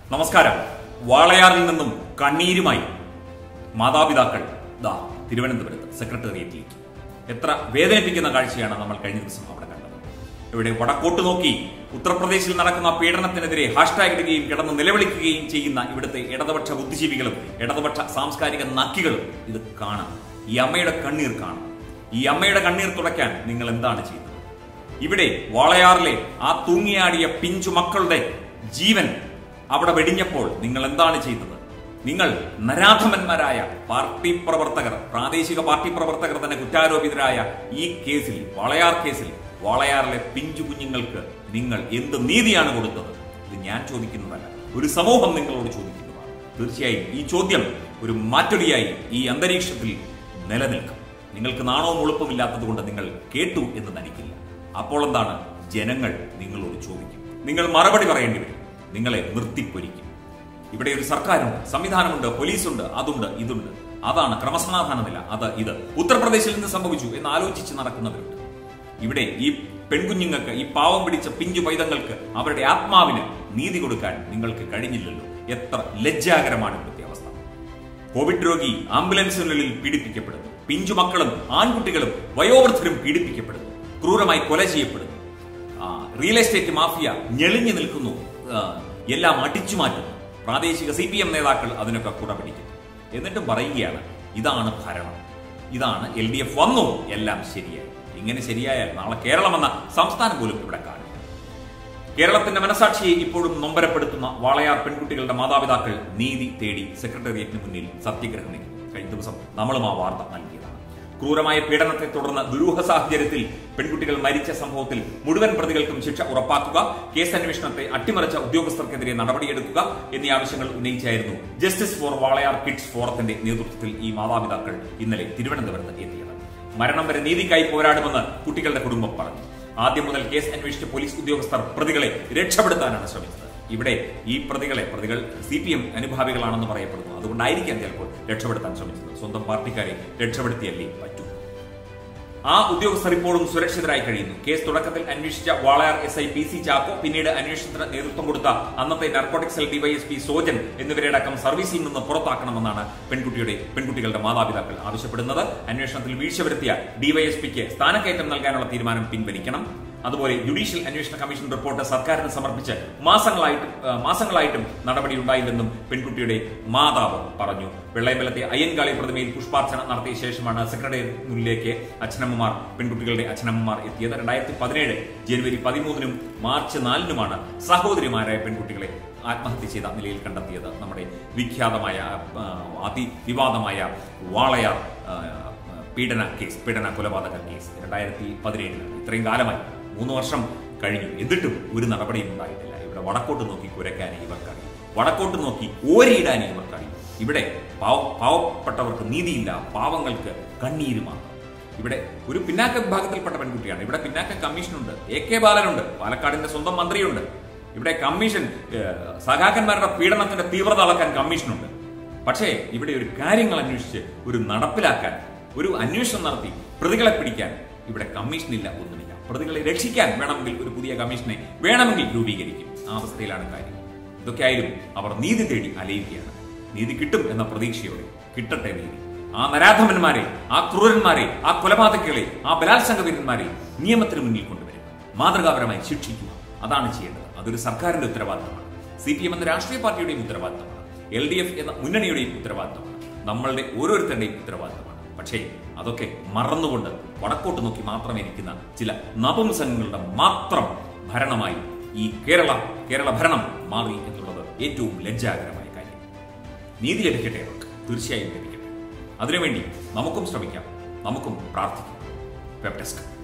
നമസ്കാരം വാളയാറിൽ നിന്നും കണ്ണീരുമായി മാതാപിതാക്കൾ ദാ തിരുവനന്തപുരത്ത് സെക്രട്ടേറിയറ്റിലേക്ക് എത്ര വേദനിപ്പിക്കുന്ന കാഴ്ചയാണ് നമ്മൾ കഴിഞ്ഞ ദിവസം അവിടെ കണ്ടത് ഇവിടെ വടക്കോട്ട് നോക്കി ഉത്തർപ്രദേശിൽ നടക്കുന്ന പീഡനത്തിനെതിരെ ഹാഷ്ടാഗ് ഇടുകയും കിടന്ന് നിലവിളിക്കുകയും ചെയ്യുന്ന ഇവിടുത്തെ ഇടതുപക്ഷ ബുദ്ധിജീവികളും ഇടതുപക്ഷ സാംസ്കാരിക നക്കികളും ഇത് കാണാം ഈ അമ്മയുടെ കണ്ണീർ കാണാം ഈ അമ്മയുടെ കണ്ണീർ തുടയ്ക്കാൻ നിങ്ങൾ എന്താണ് ചെയ്യുന്നത് ഇവിടെ വാളയാറിലെ ആ തൂങ്ങിയാടിയ പിഞ്ചു മക്കളുടെ ജീവൻ അവിടെ വെടിഞ്ഞപ്പോൾ നിങ്ങൾ എന്താണ് ചെയ്തത് നിങ്ങൾ നരാധമന്മാരായ പാർട്ടി പ്രവർത്തകർ പ്രാദേശിക പാർട്ടി പ്രവർത്തകർ തന്നെ കുറ്റാരോപിതരായ ഈ കേസിൽ വാളയാർ കേസിൽ വാളയാറിലെ പിഞ്ചു കുഞ്ഞുങ്ങൾക്ക് നിങ്ങൾ എന്ത് നീതിയാണ് കൊടുത്തത് ഇത് ഞാൻ ചോദിക്കുന്നതല്ല ഒരു സമൂഹം നിങ്ങളോട് ചോദിക്കുന്നതാണ് തീർച്ചയായും ഈ ചോദ്യം ഒരു മാറ്റൊലിയായി ഈ അന്തരീക്ഷത്തിൽ നിലനിൽക്കും നിങ്ങൾക്ക് നാണവും ഉളുപ്പമില്ലാത്തത് കൊണ്ട് നിങ്ങൾ കേട്ടു എന്ന് നടിക്കില്ല അപ്പോൾ എന്താണ് ജനങ്ങൾ നിങ്ങളോട് ചോദിക്കും നിങ്ങൾ മറുപടി പറയേണ്ടി വരും നിങ്ങളെ നിർത്തിപ്പൊരിക്കും ഇവിടെ ഒരു സർക്കാരുണ്ട് സംവിധാനമുണ്ട് പോലീസുണ്ട് അതുണ്ട് ഇതുണ്ട് അതാണ് ക്രമസമാധാന നില അത് ഇത് ഉത്തർപ്രദേശിൽ നിന്ന് സംഭവിച്ചു എന്ന് ആലോചിച്ച് നടക്കുന്നവരുണ്ട് ഇവിടെ ഈ പെൺകുഞ്ഞുങ്ങൾക്ക് ഈ പാവം പിടിച്ച പിഞ്ചു പൈതങ്ങൾക്ക് അവരുടെ ആത്മാവിന് നീതി കൊടുക്കാൻ നിങ്ങൾക്ക് കഴിഞ്ഞില്ലല്ലോ എത്ര ലജ്ജാകരമാണ് ഇവിടുത്തെ അവസ്ഥ കോവിഡ് രോഗി ആംബുലൻസിനുള്ളിൽ പീഡിപ്പിക്കപ്പെടുന്നു പിഞ്ചു മക്കളും ആൺകുട്ടികളും വയോവൃദ്ധരും പീഡിപ്പിക്കപ്പെടുന്നു ക്രൂരമായി കൊല ചെയ്യപ്പെടുന്നു ആ, റിയൽ എസ്റ്റേറ്റ് മാഫിയ ഞെളിഞ്ഞു നിൽക്കുന്നു ആ, എല്ലാം അടിച്ചു മാറ്റുന്നു പ്രാദേശിക സി പി എം നേതാക്കൾ അതിനൊക്കെ കുട പിടിക്കുന്നു എന്നിട്ടും പറയുകയാണ് ഇതാണ് ഭരണം ഇതാണ് എൽ ഡി എഫ് വന്നു എല്ലാം ശരിയായി ഇങ്ങനെ ശരിയായാൽ നാളെ കേരളം എന്ന സംസ്ഥാനം പോലും ഇവിടെ കാണും കേരളത്തിന്റെ മനസാക്ഷിയെ ഇപ്പോഴും നൊമ്പരപ്പെടുത്തുന്ന വാളയാർ പെൺകുട്ടികളുടെ മാതാപിതാക്കൾ നീതി തേടി സെക്രട്ടേറിയറ്റിന് മുന്നിൽ സത്യഗ്രഹം നീക്കി കഴിഞ്ഞ ദിവസം നമ്മളും ആ വാർത്ത നൽകിയതാണ് ക്രൂരമായ പീഡനത്തെ തുടർന്ന് ദുരൂഹ സാഹചര്യത്തിൽ പെൺകുട്ടികൾ മരിച്ച സംഭവത്തിൽ മുഴുവൻ പ്രതികൾക്കും ശിക്ഷ ഉറപ്പാക്കുക കേസ് അന്വേഷണത്തെ അട്ടിമറിച്ച ഉദ്യോഗസ്ഥർക്കെതിരെ നടപടിയെടുക്കുക എന്നീ ആവശ്യങ്ങൾ ഉന്നയിച്ചായിരുന്നു ജസ്റ്റിസ് ഫോർ വാളയാർ കിഡ്സ് ഫോറത്തിന്റെ നേതൃത്വത്തിൽ ഈ മാതാപിതാക്കൾ ഇന്നലെ തിരുവനന്തപുരത്ത് എത്തിയത് മരണം വരെ നീതിക്കായി പോരാടുമെന്ന് കുട്ടികളുടെ കുടുംബം പറഞ്ഞു ആദ്യം മുതൽ കേസ് അന്വേഷിച്ച പോലീസ് ഉദ്യോഗസ്ഥർ പ്രതികളെ രക്ഷപ്പെടുത്താനാണ് ശ്രമിച്ചത് ഇവിടെ ഈ പ്രതികളെ പ്രതികൾ സി പി എം അനുഭാവികളാണെന്ന് പറയപ്പെടുന്നു അതുകൊണ്ടായിരിക്കാം ചിലപ്പോൾ രക്ഷപ്പെടുത്താൻ ശ്രമിച്ചത് സ്വന്തം പാർട്ടിക്കാരെ രക്ഷപ്പെടുത്തിയല്ലേ പറ്റൂ ആ ഉദ്യോഗസ്ഥർ ഇപ്പോഴും സുരക്ഷിതരായി കഴിയുന്നു കേസ് തുടക്കത്തിൽ അന്വേഷിച്ച Walayar S I P C Chacko പിന്നീട് അന്വേഷണത്തിന് നേതൃത്വം കൊടുത്ത അന്നത്തെ നാർക്കോട്ടിക് സെൽ ഡിവൈഎസ്പി സോജൻ എന്നിവരെ അടക്കം സർവീസിൽ നിന്ന് പുറത്താക്കണമെന്നാണ് പെൺകുട്ടിയുടെ പെൺകുട്ടികളുടെ മാതാപിതാക്കൾ ആവശ്യപ്പെടുന്നത് അന്വേഷണത്തിൽ വീഴ്ച വരുത്തിയ ഡിവൈഎസ്പിക്ക് സ്ഥാനക്കയറ്റം നൽകാനുള്ള തീരുമാനം പിൻവലിക്കണം അതുപോലെ ജുഡീഷ്യൽ അന്വേഷണ കമ്മീഷൻ റിപ്പോർട്ട് സർക്കാരിന് സമർപ്പിച്ച് മാസങ്ങളായിട്ടും ആ, മാസങ്ങളായിട്ടും നടപടി ഉണ്ടായില്ലെന്നും പെൺകുട്ടിയുടെ മാതാവ് പറഞ്ഞു വെള്ളയമ്പലത്തെ അയ്യൻകാളി പ്രതിമയിൽ പുഷ്പാർച്ചന നടത്തിയ ശേഷമാണ് സെക്രട്ടേറിയറ്റ് മുന്നിലേക്ക് അച്ഛനമ്മമാർ പെൺകുട്ടികളുടെ അച്ഛനമ്മമാർ എത്തിയത് രണ്ടായിരത്തി പതിനേഴ് ജനുവരി പതിമൂന്നിനും മാർച്ച് നാലിനുമാണ് സഹോദരിമാരായ പെൺകുട്ടികളെ ആത്മഹത്യ ചെയ്ത നിലയിൽ കണ്ടെത്തിയത് നമ്മുടെ വിഖ്യാതമായ ആ, അതിവിവാദമായ വാളയാർ ആ, പീഡന കേസ് പീഡന കൊലപാതക കേസ് രണ്ടായിരത്തി പതിനേഴിൽ ഇത്രയും കാലമായി മൂന്ന് വർഷം കഴിഞ്ഞു എന്നിട്ടും ഒരു നടപടിയും ഉണ്ടായിട്ടില്ല ഇവിടെ വടക്കോട്ട് നോക്കി കുരക്കാനേ ഇവർക്കറിയും വടക്കോട്ട് നോക്കി ഓരിയിടാനേ ഇവർക്കറിയും ഇവിടെ പാവ പാവപ്പെട്ടവർക്ക് നീതിയില്ല പാവങ്ങൾക്ക് കണ്ണീര് മാത്രം ഇവിടെ ഒരു പിന്നാക്ക വിഭാഗത്തിൽപ്പെട്ട പെൺകുട്ടിയാണ് ഇവിടെ പിന്നാക്ക കമ്മീഷനുണ്ട് എ കെ ബാലനുണ്ട് പാലക്കാടിന്റെ സ്വന്തം മന്ത്രിയുണ്ട് ഇവിടെ കമ്മീഷൻ ഏഹ്, സഖാക്കന്മാരുടെ പീഡനത്തിന്റെ തീവ്രത അളക്കാൻ കമ്മീഷനുണ്ട് പക്ഷേ ഇവിടെ ഒരു കാര്യങ്ങൾ അന്വേഷിച്ച് ഒരു നടപ്പിലാക്കാൻ ഒരു അന്വേഷണം നടത്തി പ്രതികളെ പിടിക്കാൻ ഇവിടെ കമ്മീഷനില്ല ഒന്നുമില്ല പ്രതികളെ രക്ഷിക്കാൻ വേണമെങ്കിൽ ഒരു പുതിയ കമ്മീഷനെ വേണമെങ്കിൽ രൂപീകരിക്കും ആ അവസ്ഥയിലാണ് കാര്യം ഇതൊക്കെ ആയാലും അവർ നീതി തേടി അലയുകയാണ് നീതി കിട്ടും എന്ന പ്രതീക്ഷയോടെ കിട്ടട്ടെ നീതി ആ നരാധമന്മാരെ ആ ക്രൂരന്മാരെ ആ കൊലപാതകളെ ആ ബലാത്സംഗ വീരന്മാരെ നിയമത്തിന് മുന്നിൽ കൊണ്ടുവരിക മാതൃകാപരമായി ശിക്ഷിക്കുക അതാണ് ചെയ്യേണ്ടത് അതൊരു സർക്കാരിന്റെ ഉത്തരവാദിത്തമാണ് സി പി എം എന്ന രാഷ്ട്രീയ പാർട്ടിയുടെയും ഉത്തരവാദിത്തമാണ് എൽ ഡി എഫ് എന്ന മുന്നണിയുടെയും ഉത്തരവാദിത്തമാണ് നമ്മളുടെ ഓരോരുത്തരുടെയും ഉത്തരവാദിത്തമാണ് പക്ഷേ അതൊക്കെ മറന്നുകൊണ്ട് വടക്കോട്ട് നോക്കി മാത്രം ഇരിക്കുന്ന ചില നപുംസംഗങ്ങളുടെ മാത്രം ഭരണമായി ഈ കേരള കേരള ഭരണം മാറി എന്നുള്ളത് ഏറ്റവും ലജ്ജാകരമായ കാര്യം നീതി ലഭിക്കട്ടെ അവർക്ക് തീർച്ചയായും ലഭിക്കട്ടെ അതിനുവേണ്ടി നമുക്കും ശ്രമിക്കാം നമുക്കും പ്രാർത്ഥിക്കാം വെബ് ഡെസ്ക്